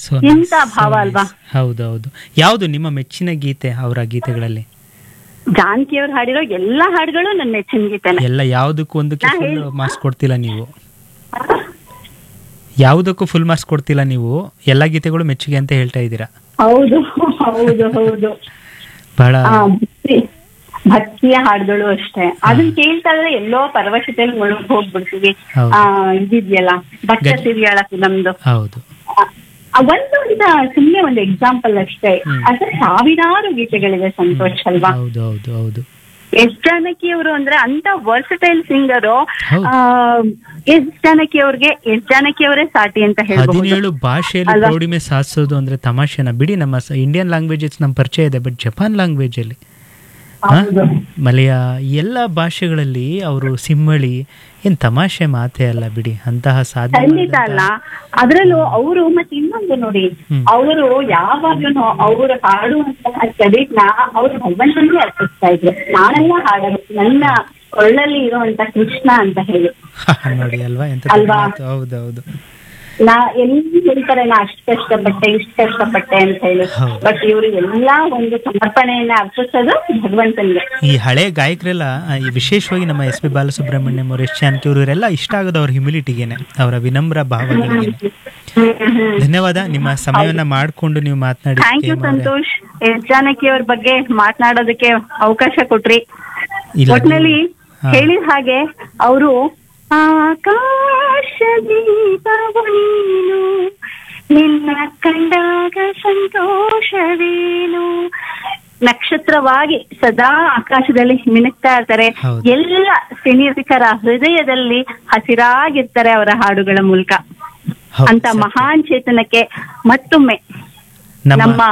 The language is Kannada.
So ಎಂತ nice, ಭಾವ so ಅಲ್ವಾ nice. ಹೌದೌದು ಯಾವುದು ನಿಮ್ಮ ಮೆಚ್ಚಿನ ಗೀತೆ ಅವರ ಗೀತೆಗಳಲ್ಲಿ ಜಾನಕಿ ಅವ್ರು ಹಾಡಿರೋ ಎಲ್ಲಾ ಹಾಡುಗಳು ನನ್ನ ನೆಚ್ಚಿನ ಗೀತೆನೆ ಎಲ್ಲ ಯಾವುದಕ್ಕೂ ಒಂದಕ್ಕೆ ನಾ ಫುಲ್ ಹೇಳಿ- ಮಾರ್ಕ್ಸ್ ಕೊಡ್ತಿಲ್ಲ ನೀವು ಯಾವುದಕ್ಕೂ ಫುಲ್ ಮಾರ್ಕ್ಸ್ ಕೊಡ್ತಿಲ್ಲ ನೀವು ಎಲ್ಲ ಗೀತೆಗಳು ಮೆಚ್ಚುಗೆ ಅಂತ ಹೇಳ್ತಾ ಇದ್ದೀರಾ ಹೌದು ಹೌದು ಹೌದು ಬಹಳ ಆ, ಭಕ್ತಿ ಭಕ್ತಿಯ ಹಾಡುಗಳು ಅಷ್ಟೇ ಅದನ್ನ ಕೇಳ್ತಾ ಇದ್ರೆ ಎಲ್ಲೋ ಪರವಶತೆಯಲ್ಲಿ ಮುಳುಗ್ ಹೋಗ್ಬಿಡ್ತೀವಿ ಹೌದು. ಆ ಇದಿದ್ಯಲ್ಲ ಭಕ್ತ ಗಜ- ಸಿರಿಯಾಳ ನಮ್ದು ಹೌದು ಒಂದು ಅಂತ ಸುಮ್ನೆ ಒಂದು ಎಕ್ಸಾಂಪಲ್ ಅಷ್ಟೇ ಹ್ಮ್. ಅದ್ರ ಸಾವಿರಾರು ಗೀತೆಗಳಿದೆ ಸಂತೋಷ್ ಅಲ್ವಾ ಹೌದು ಹೌದು ಹೌದು ಎಸ್ ಜಾನಕಿ ಅವರು ಅಂದ್ರೆ ಅಂತ ವರ್ಸಟೈಲ್ ಸಿಂಗರು ಹೌದು. ಎಸ್ ಜಾನಕಿ ಅವ್ರಿಗೆ ಎಸ್ ಜಾನಕಿ ಅವರೇ ಸಾಟಿ ಅಂತ ಹೇಳ್ಬಹುದು ಹದಿನೇಳು ಭಾಷೆಯಲ್ಲಿ ಅಲ್ವಾ? ಪ್ರೌಢಿಮೆ ಸಾಧಿಸೋದು ಅಂದ್ರೆ ತಮಾಷೆನ ಬಿಡಿ ನಮ್ಮ ಇಂಡಿಯನ್ ಲ್ಯಾಂಗ್ವೇಜಸ್ ನಮ್ಮ ಪರಿಚಯ ಇದೆ ಬಟ್ ಜಪಾನ್ ಲ್ಯಾಂಗ್ವೇಜ್ ಅಲ್ಲಿ ಹಾ? ಹೌದು. ಮಲಯ ಎಲ್ಲ ಭಾಷೆಗಳಲ್ಲಿ ಅವರು ಸಿಂಹಳಿ ಏನ್ ತಮಾಷೆ ಮಾತೇ ಅಲ್ಲ ಬಿಡಿ ಅಂತಹ ಸಾಧನೆ ಖಂಡಿತ ಅಲ್ಲ ಮಾಡಿದಂತಹ- ಅದ್ರಲ್ಲೂ ಅವರು ಮತ್ತೆ ಇನ್ನೊಂದು ನೋಡಿ ಹ್ಮ್. ಅವರು ಯಾವಾಗ್ಲೂ ಅವರು ಹಾಡುವಂತಹ ಕ್ರೆಡಿಟ್ ನ ಅವ್ರು ಭಗವಂತನಿಗೆ ಅರ್ಪಿಸ್ತಾ ಇದ್ರು ನಾನೆಲ್ಲ ಹಾಡೋದು ನನ್ನ ಕೊಳ್ಳಲ್ಲಿ ಇರುವಂತ ಕೃಷ್ಣ ಅಂತ ಹೇಳಿ ನೋಡಿ ಅಲ್ವಾ ಎಂತ ಅಲ್ವಾ? ಹೌದೌದು ನಾ ಎಲ್ಲಿ ಹೇಳ್ತಾರೆ ನಾ ಅಷ್ಟು ಕಷ್ಟಪಟ್ಟೆ ಇಷ್ಟು ಕಷ್ಟಪಟ್ಟೆ ಅಂತ ಹೇಳಿ ಹೌದು. ಬಟ್ ಇವರು ಎಲ್ಲಾ ಒಂದು ಸಮರ್ಪಣೆಯನ್ನ ಅರ್ಪಿಸೋದು ಭಗವಂತನಿಗೆ ಈ ಹಳೆ ಗಾಯಕರೆಲ್ಲ ಆ, ಈ ವಿಶೇಷವಾಗಿ ನಮ್ಮ ಎಸ್ ಪಿ ಬಾಲಸುಬ್ರಹ್ಮಣ್ಯಂ ಅವರು ಎಸ್ ಜಾನಕಿ ಅವರು ಇವರೆಲ್ಲ ಇಷ್ಟ ಆಗೋದು ಅವ್ರ ಹ್ಯುಮಿಲಿಟಿಗೆನೆ ಅವರ ವಿನಮ್ರ ಭಾವನೆಗೆ ಧನ್ಯವಾದ ನಿಮ್ಮ ಸಮಯವನ್ನ ಮಾಡಿಕೊಂಡು ನೀವು ಮಾತನಾಡಿ thank you Santosh S Janaki ಅವ್ರ ಬಗ್ಗೆ ಮಾತನಾಡೋದಕ್ಕೆ ಅವಕಾಶ ಕೊಟ್ರಿ ಇಲ್ಲ, ಒಟ್ನಲ್ಲಿ ಹಾ. ಹೇಳಿದ ಹಾಗೆ ಅವರು ಆಕಾಶ ದೀಪವು ನೀನು ನಿನ್ನ ಕಂಡಾಗ ಸಂತೋಷವೇನು ನಕ್ಷತ್ರವಾಗಿ ಸದಾ ಆಕಾಶದಲ್ಲಿ ಮಿನುಗ್ತಾ ಇರ್ತಾರೆ ಹೌದು. ಎಲ್ಲ ಸಿನಿಕರ ಹೃದಯದಲ್ಲಿ ಹಸಿರಾಗಿರ್ತಾರೆ ಅವರ ಹಾಡುಗಳ ಮೂಲಕ ಹೌದು, ಅಂತ ಸತ್ಯ. ಮಹಾನ್ ಚೇತನಕ್ಕೆ ಮತ್ತೊಮ್ಮೆ ನಮ್ಮ ನಮ್ಮ